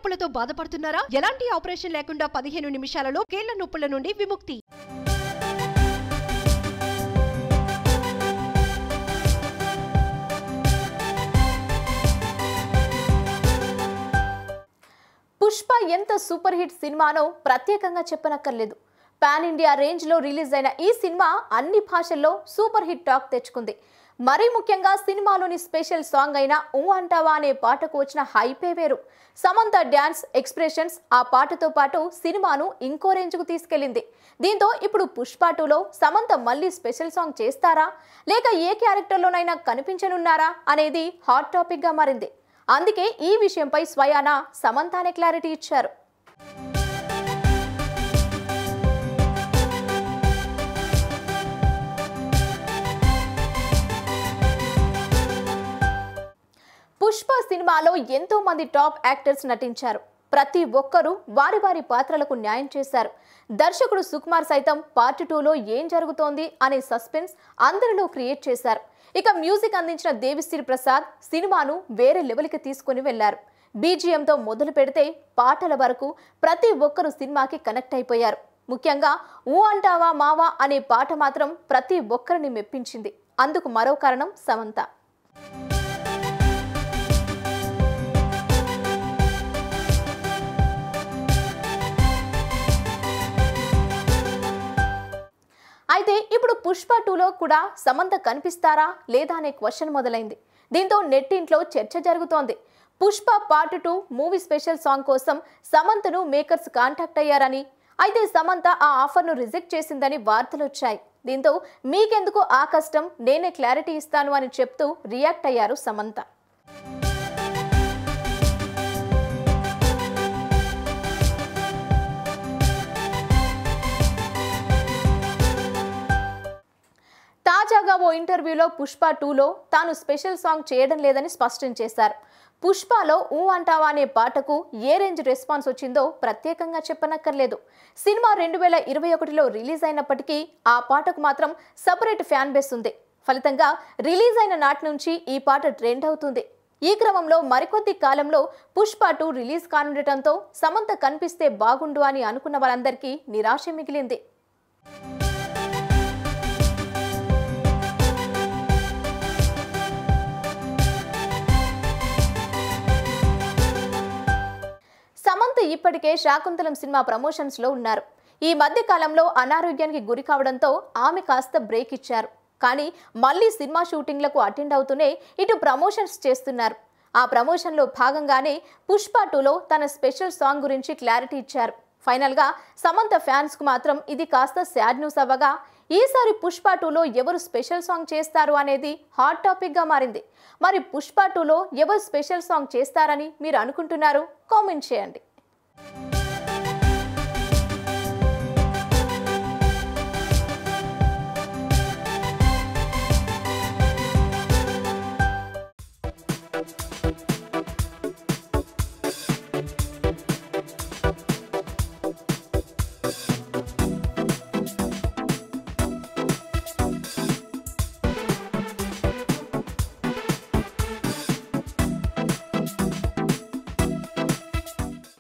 నొప్పులతో బాధపడుతున్నారా ఎలాంటి ఆపరేషన్ లేకుండా పదిహేను నిమిషాలలో కీళ్ల నొప్పుల నుండి విముక్తి పుష్ప ఎంత సూపర్ హిట్ సినిమానో ప్రత్యేకంగా చెప్పనక్కర్లేదు పాన్ ఇండియా రేంజ్లో రిలీజ్ అయిన ఈ సినిమా అన్ని భాషల్లో సూపర్ హిట్ టాక్ తెచ్చుకుంది మరీ ముఖ్యంగా సినిమాలోని స్పెషల్ సాంగ్ అయిన ఊ అంటావా అనే పాటకు వచ్చిన హైపే వేరు సమంత డ్యాన్స్ ఎక్స్ప్రెషన్స్ ఆ పాటతో పాటు సినిమాను ఇంకో రేంజ్కు తీసుకెళ్లింది దీంతో ఇప్పుడు పుష్ప టూలో సమంత మళ్ళీ స్పెషల్ సాంగ్ చేస్తారా లేక ఏ క్యారెక్టర్లోనైనా కనిపించనున్నారా అనేది హాట్ టాపిక్గా మారింది అందుకే ఈ విషయంపై స్వయాన సమంతానే క్లారిటీ ఇచ్చారు పుష్ప సినిమాలో ఎంతో మంది టాప్ యాక్టర్స్ నటించారు ప్రతి ఒక్కరూ వారి వారి పాత్రలకు న్యాయం చేశారు దర్శకుడు సుకుమార్ సైతం పార్ట్ టూలో ఏం జరుగుతోంది అనే సస్పెన్స్ అందరిలో క్రియేట్ చేశారు ఇక మ్యూజిక్ అందించిన దేవిశ్రీ ప్రసాద్ సినిమాను వేరే లెవెల్కి తీసుకుని వెళ్లారు బీజిఎంతో మొదలు పెడితే పాటల వరకు ప్రతి ఒక్కరూ సినిమాకి కనెక్ట్ అయిపోయారు ముఖ్యంగా ఊ అంటావా మావా అనే పాట మాత్రం ప్రతి ఒక్కరిని మెప్పించింది అందుకు మరో కారణం సమంత అయితే ఇప్పుడు పుష్ప టూలో కూడా సమంత కనిపిస్తారా లేదా అనే క్వశ్చన్ మొదలైంది దీంతో నెట్టింట్లో చర్చ జరుగుతోంది Pushpa part two movie special song కోసం సమంతను మేకర్స్ కాంటాక్ట్ అయ్యారని అయితే సమంత ఆ ఆఫర్ను రిజెక్ట్ చేసిందని వార్తలు వచ్చాయి దీంతో మీకెందుకు ఆ కష్టం నేనే క్లారిటీ ఇస్తాను అని చెప్తూ రియాక్ట్ అయ్యారు సమంత తాజాగా ఓ ఇంటర్వ్యూలో పుష్ప టూలో తాను స్పెషల్ సాంగ్ చేయడం లేదని స్పష్టం చేశారు పుష్పలో ఊ అంటావా అనే పాటకు ఏ రేంజ్ రెస్పాన్స్ వచ్చిందో ప్రత్యేకంగా చెప్పనక్కర్లేదు సినిమా రెండు వేల ఇరవై ఒకటిలో రిలీజ్ అయినప్పటికీ ఆ పాటకు మాత్రం సపరేట్ ఫ్యాన్ బేస్ ఉంది ఫలితంగా రిలీజ్ అయిన నాటి నుంచి ఈ పాట ట్రెండ్ అవుతుంది ఈ క్రమంలో మరికొద్ది కాలంలో పుష్ప టూ రిలీజ్ కానుండటంతో సమంత కనిపిస్తే బాగుండు అని అనుకున్న వాళ్ళందరికీ నిరాశ మిగిలింది సమంత ఇప్పటికే శాకుంతలం సినిమా ప్రమోషన్స్ లో ఉన్నారు ఈ మధ్య కాలంలో అనారోగ్యానికి గురి కావడంతో ఆమె కాస్త బ్రేక్ ఇచ్చారు కానీ మళ్ళీ సినిమా షూటింగ్లకు అటెండ్ అవుతూనే ఇటు ప్రమోషన్స్ చేస్తున్నారు ఆ ప్రమోషన్లో భాగంగానే పుష్ప టూలో తన స్పెషల్ సాంగ్ గురించి క్లారిటీ ఇచ్చారు ఫైనల్గా సమంత ఫ్యాన్స్కు మాత్రం ఇది కాస్త సాడ్ న్యూస్ అవ్వగా ఈసారి పుష్ప టూలో ఎవరు స్పెషల్ సాంగ్ చేస్తారు అనేది హాట్ టాపిక్గా మారింది మరి పుష్ప టూలో ఎవరు స్పెషల్ సాంగ్ చేస్తారని మీరు అనుకుంటున్నారు కామెంట్ చేయండి